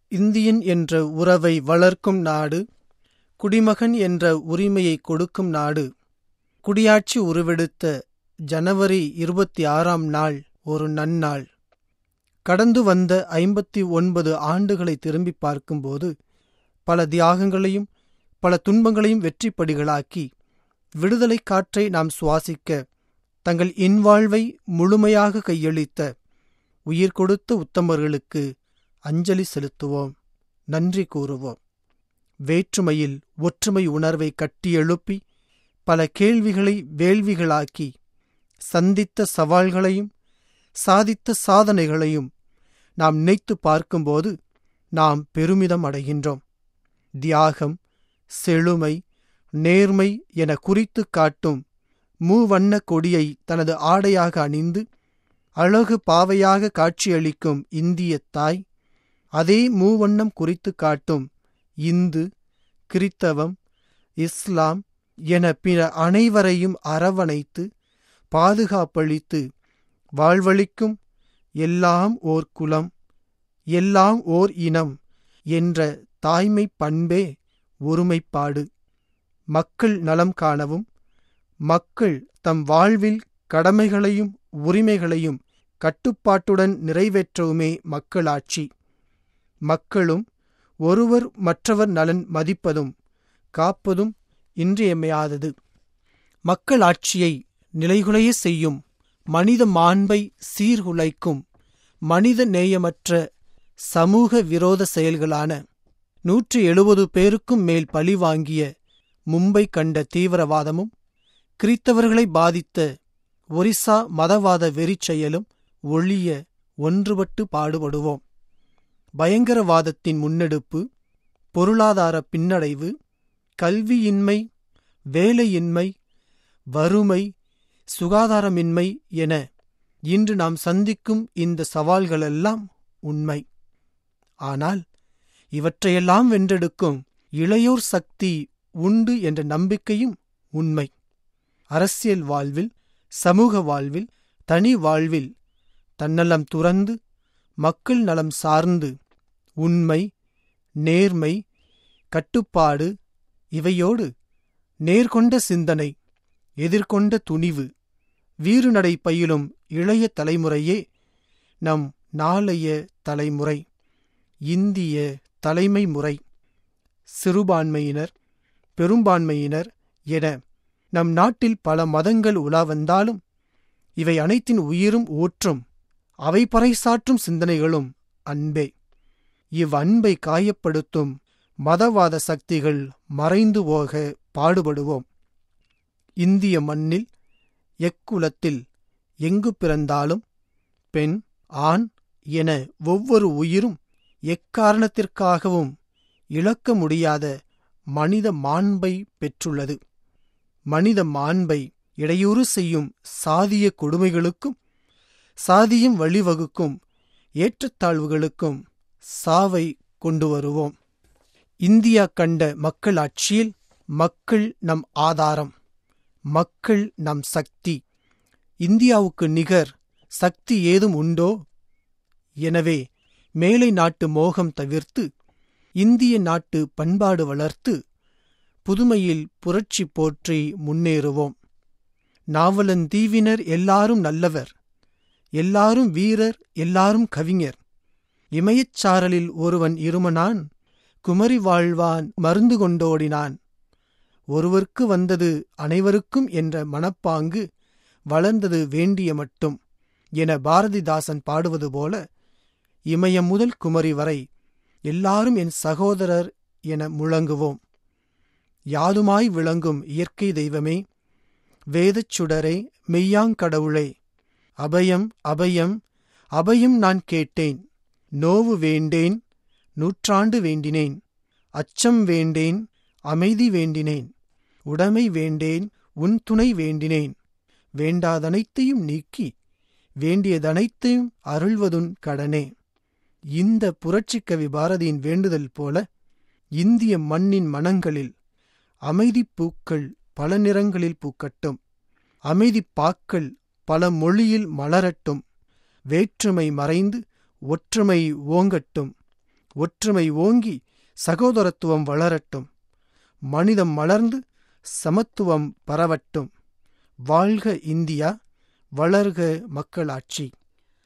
Indian என்ற உறவை வளர்க்கும் நாடு குடிமகன் என்ற உரிமையை கொடுக்கும் நாடு குடியாட்சி உருவெடுத்த ஜனவரி இருபத்தி ஆறாம் நாள் ஒரு நன்னாள் கடந்து வந்த ஐம்பத்தி ஒன்பது ஆண்டுகளை திரும்பி பார்க்கும்போது பல தியாகங்களையும் பல துன்பங்களையும் வெற்றிப்படிகளாக்கி விடுதலை காற்றை நாம் சுவாசிக்க தங்கள் இன்வாழ்வை முழுமையாக கையளித்த உயிர் கொடுத்த உத்தமர்களுக்கு அஞ்சலி செலுத்துவோம் நன்றி கூறுவோம் வேற்றுமையில் ஒற்றுமை உணர்வை கட்டியெழுப்பி பல கேள்விகளை வேள்விகளாக்கி சந்தித்த சவால்களையும் சாதித்த சாதனைகளையும் நாம் நினைத்து பார்க்கும்போது நாம் பெருமிதம் அடைகின்றோம் தியாகம் செழுமை நேர்மை என குறித்து காட்டும் மூவண்ண கொடியை தனது ஆடையாக அணிந்து அழகு பாவையாக காட்சியளிக்கும் இந்திய தாய் அதே மூவண்ணம் குறித்து காட்டும் இந்து கிறித்தவம் இஸ்லாம் என பிற அனைவரையும் அரவணைத்து பாதுகாப்பளித்து வாழ்வளிக்கும் எல்லாம் ஓர் குலம் எல்லாம் ஓர் இனம் என்ற தாய்மை பண்பே ஒருமைப்பாடு மக்கள் நலம் காணவும் மக்கள் தம் வாழ்வில் கடமைகளையும் உரிமைகளையும் கட்டுப்பாட்டுடன் நிறைவேற்றவுமே மக்களாட்சி மக்களும் ஒருவர் மற்றவர் நலன் மதிப்பதும் காப்பதும் இன்றியமையாதது மக்களாட்சியை நிலைகுலைய செய்யும் மனித மாண்பை சீர்குலைக்கும் மனித நேயமற்ற சமூக விரோத செயல்களான நூற்றி எழுபது பேருக்கும் மேல் பழி வாங்கிய மும்பை கண்ட தீவிரவாதமும் கிறித்தவர்களை பாதித்த ஒரிசா மதவாத வெறிச் செயலும் ஒழிய ஒன்றுபட்டு பாடுபடுவோம் பயங்கரவாதத்தின் முன்னெடுப்பு பொருளாதார பின்னடைவு கல்வியின்மை வேலையின்மை வறுமை சுகாதாரமின்மை என இன்று நாம் சந்திக்கும் இந்த சவால்களெல்லாம் உண்மை ஆனால் இவற்றையெல்லாம் வென்றெடுக்கும் இளையோர் சக்தி உண்டு என்ற நம்பிக்கையும் உண்மை அரசியல் வாழ்வில் சமூக வாழ்வில் தனி வாழ்வில் தன்னலம் துறந்து மக்கள் நலம் சார்ந்து உண்மை நேர்மை கட்டுப்பாடு இவையோடு நேர்கொண்ட சிந்தனை எதிர்கொண்ட துணிவு வீறுநடை பயிலும் இளைய தலைமுறையே நம் நாளைய தலைமுறை இந்திய தலைமை முறை சிறுபான்மையினர் பெரும்பான்மையினர் என நம் நாட்டில் பல மதங்கள் உலா வந்தாலும் இவை அனைத்தின் உயிரும் ஊற்றும் அவை பறைசாற்றும் சிந்தனைகளும் அன்பே இவ்வன்பை காயப்படுத்தும் மதவாத சக்திகள் மறைந்து போக பாடுபடுவோம் இந்திய மண்ணில் எக்குலத்தில் எங்கு பிறந்தாலும் பெண் ஆண் என ஒவ்வொரு உயிரும் எக்காரணத்திற்காகவும் இழக்க முடியாத மனித மாண்பை பெற்றுள்ளது மனித மாண்பை இடையூறு செய்யும் சாதிய கொடுமைகளுக்கும் சாதியம் வழிவகுக்கும் ஏற்றத்தாழ்வுகளுக்கும் சாவை கொண்டு வருவோம் இந்தியா கண்ட மக்களாட்சியில் மக்கள் நம் ஆதாரம் மக்கள் நம் சக்தி இந்தியாவுக்கு நிகர் சக்தி ஏதும் உண்டோ எனவே மேலை நாட்டு மோகம் தவிர்த்து இந்திய நாட்டு பண்பாடு வளர்த்து புதுமையில் புரட்சி போற்றி முன்னேறுவோம் நாவலந்தீவினர் எல்லாரும் நல்லவர் எல்லாரும் வீரர் எல்லாரும் கவிஞர் இமயச்சாரலில் ஒருவன் இருமனான் குமரி வாழ்வான் மருந்து கொண்டோடினான் ஒருவர்க்கு வந்தது அனைவருக்கும் என்ற மனப்பாங்கு வளர்ந்தது வேண்டிய மட்டும் என பாரதிதாசன் பாடுவது போல இமயம் முதல் குமரி வரை எல்லாரும் என் சகோதரர் என முழங்குவோம் யாதுமாய் விளங்கும் இயற்கை தெய்வமே வேதச் சுடரே மெய்யாங்கடவுளே அபயம் அபயம் அபயம் நான் கேட்டேன் நோவு வேண்டேன் நூற்றாண்டு வேண்டினேன் அச்சம் வேண்டேன் அமைதி வேண்டினேன் உடைமை வேண்டேன் உன் துணை வேண்டினேன் வேண்டாதனைத்தையும் நீக்கி வேண்டியதனைத்தையும் அருள்வதுன் கடனே இந்த புரட்சிக்கவி பாரதியின் வேண்டுதல் போல இந்திய மண்ணின் மனங்களில் அமைதிப் பூக்கள் பல நிறங்களில் பூக்கட்டும் அமைதிப் பாக்கள் பல மொழியில் மலரட்டும் வேற்றுமை மறைந்து ஒற்றுமை ஓங்கட்டும் ஒற்றுமை ஓங்கி சகோதரத்துவம் வளரட்டும் மனிதம் மலர்ந்து சமத்துவம் பரவட்டும் வாழ்க இந்தியா வளர்க மக்களாட்சி